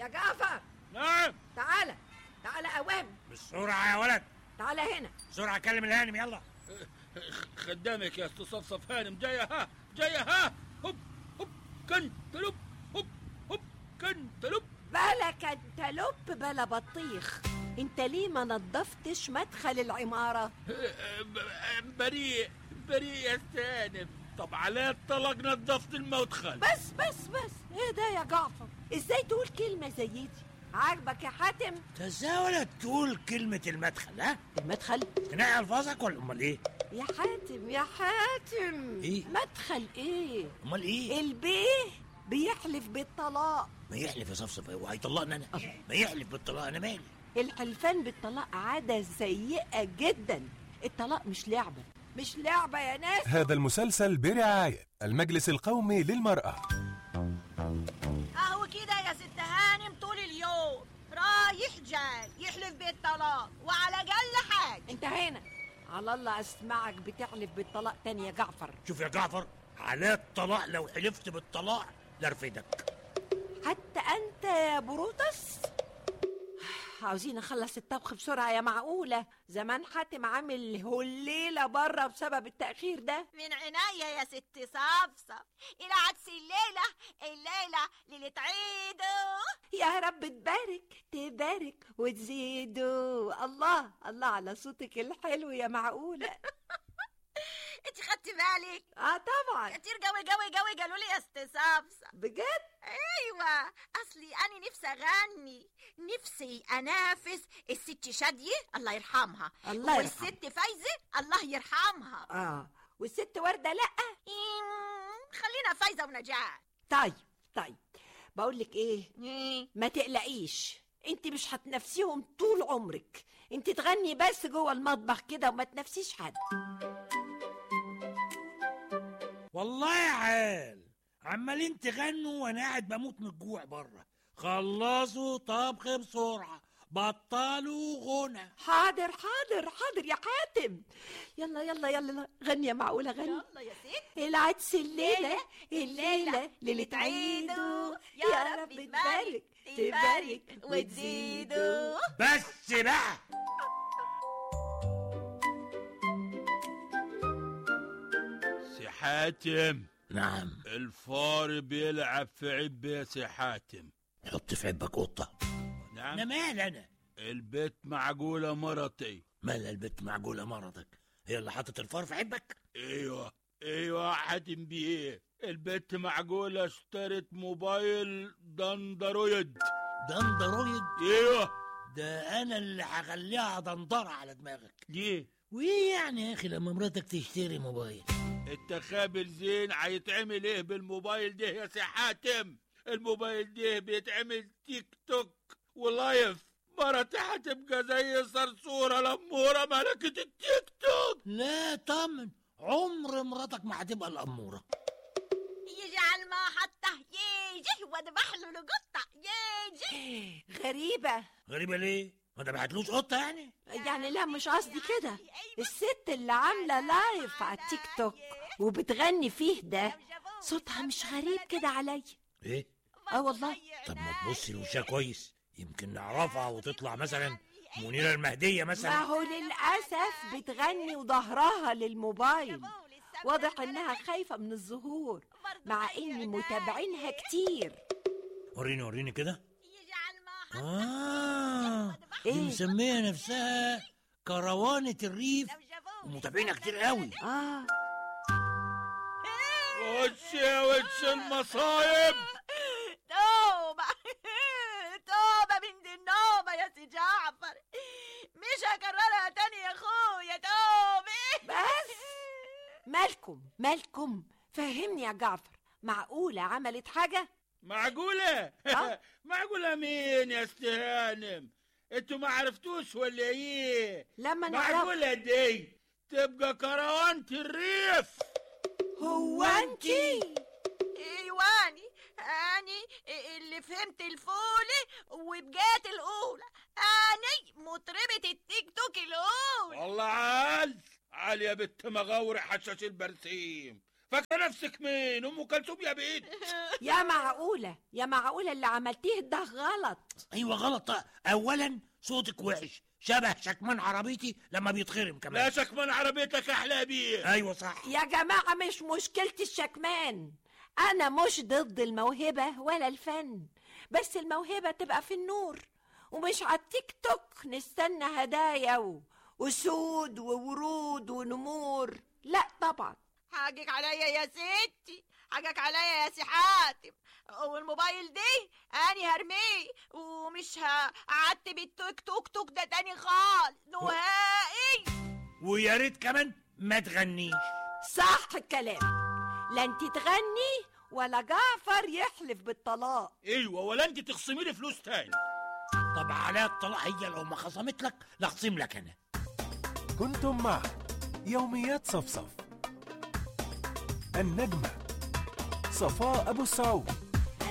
يا جعفر نعم تعالى تعالى اوام بالسرعة يا ولد تعالى هنا بسرعة كلم الهانم يلا خدامك يا استاذ صفصف هانم جايه ها جايه ها هوب هوب كنتلوب هوب هوب كنتلوب بلا كنتالوب بلا بطيخ انت ليه ما نظفتش مدخل العمارة بريء بريء يا استاذ هانم طب على الطلاق نظفت المدخل بس بس بس ايه ده يا جعفر ازاي تقول كلمة زي دي عاجبك يا حاتم انت ازاي يا ولد تقول كلمة المدخل ها؟ المدخل تنقي الفاظك ولا امال ايه؟ يا حاتم يا حاتم إيه؟ مدخل ايه امال ايه؟ البيه بيحلف بالطلاق ما يحلف يا صفصف هو هيطلقني انا ما يحلف بالطلاق انا مالي الحلفان بالطلاق عادة سيئة جدا الطلاق مش لعبة مش لعبة يا ناس هذا المسلسل برعاية المجلس القومي للمرأة اهو كده يا ست هانم طول اليوم رايح جاي يحلف بالطلاق وعلى جل حاجه انت هنا على الله اسمعك بتحلف بالطلاق تاني يا جعفر شوف يا جعفر على الطلاق لو حلفت بالطلاق لارفدك حتى انت يا بروتس عاوزين نخلص الطبخ بسرعة يا معقولة زمان حاتم عامل هليلة بره بسبب التأخير ده من عناية يا ست صفصة إلى عدس الليلة الليلة ليلة عيده يا رب تبارك تبارك وتزيدوا الله الله على صوتك الحلو يا معقولة انت خدتي بالك اه طبعا كتير قوي قوي قوي قالوا لي يا ست صفصة بجد ايوه اصلي انا نفسي اغني نفسي انافس الست شادية الله يرحمها الله والست فايزة الله يرحمها اه والست وردة لأ إيه، خلينا فايزة ونجاة طيب طيب بقول لك ايه إيه، ما تقلقيش انت مش هتنافسيهم طول عمرك انت تغني بس جوه المطبخ كده وما تنافسيش حد والله يا عال عمالين تغنوا وانا قاعد بموت من الجوع بره خلصوا طبخ بسرعة بطلوا غنى حاضر حاضر حاضر يا حاتم يلا يلا يلا غني يا معقولة غني يلا يا ست العدس الليلة الليلة، الليلة ليلة عيده يا رب تبارك تبارك وتزيدوا بس بقى سي حاتم نعم الفار بيلعب في عب يا سي حاتم حط في عبك قطة انا نعم مال انا البيت معقولة مرتي مال البت معجولة مرضك هي اللي حطت الفار في عبك ايوه ايوه حاتم بيه البيت معقولة اشترت موبايل دندرويد ده اندرويد ايوه ده انا اللي هخليها دندرة على دماغك ليه وايه يعني يا اخي لما مراتك تشتري موبايل التخابل زين هيتعمل ايه بالموبايل ده يا سي حاتم الموبايل ده بيتعمل تيك توك ولايف مرتي هتبقى زي صرصورة لمورة ملكة التيك توك لا طمن عمر مراتك ما هتبقى الأمورة يجعل ما حطه يجي واذبح له القطة يجي غريبة غريبة ليه؟ ما دبحتلوش قطة يعني؟ يعني لا مش قصدي كده الست اللي عاملة لايف على التيك توك وبتغني فيه ده صوتها مش غريب كده عليا ايه؟ اه والله طب ما تبصي لوشها كويس يمكن نعرفها وتطلع مثلا منيرة المهدية ما مثلا هو للأسف بتغني وظهرها للموبايل واضح انها خايفة من الظهور مع ان متابعينها كتير وريني وريني كده يجعل ما حطه اه دي إيه؟ مسمية نفسها كروانة الريف ومتابعينها كتير قوي اه وش يا وش المصايب توبة توبة من دي النوبة يا سي جعفر مش هكررها تاني يا اخويا توبة بس مالكم مالكم فهمني يا جعفر معقولة عملت حاجة معقولة آه. معقولة مين يا استهانم انتوا ما عرفتوش ولا ايه لما نعرف معقولة دي تبقى كروانة الريف هو انتي ايواني اني اللي فهمت الفولة وبقيت الاولى اني مطربة التيك توك الاولى والله عال عال يا بنت مغاوري حشاش البرسيم فاكره نفسك مين ام كلثوم يا بنت يا معقولة يا معقولة اللي عملتيه ده غلط ايوه غلط اولا صوتك وحش شبه شكمان عربيتي لما بيتخرم لا كمان شك من عربيتك احلى بيه ايوه صح يا جماعة مش مشكلة الشكمان أنا مش ضد الموهبة ولا الفن بس الموهبة تبقى في النور ومش على التيك توك نستنى هدايا و... وسود وورود ونمور لا طبعا حاجك عليا يا ستي حاجك عليا يا سي حاتم والموبايل ده اني هرميه ومش هعتب التوك توك توك ده تاني خالص نهائي ويا ريت كمان ما تغنيش صح الكلام لا انت تغني ولا جعفر يحلف بالطلاق ايوه ولا انت تخصمي لي فلوس تاني طب على الطلاق هي لو ما خصمت لك لاخصم لك انا كنتم مع يوميات صفصف النجمة صفاء أبو السعود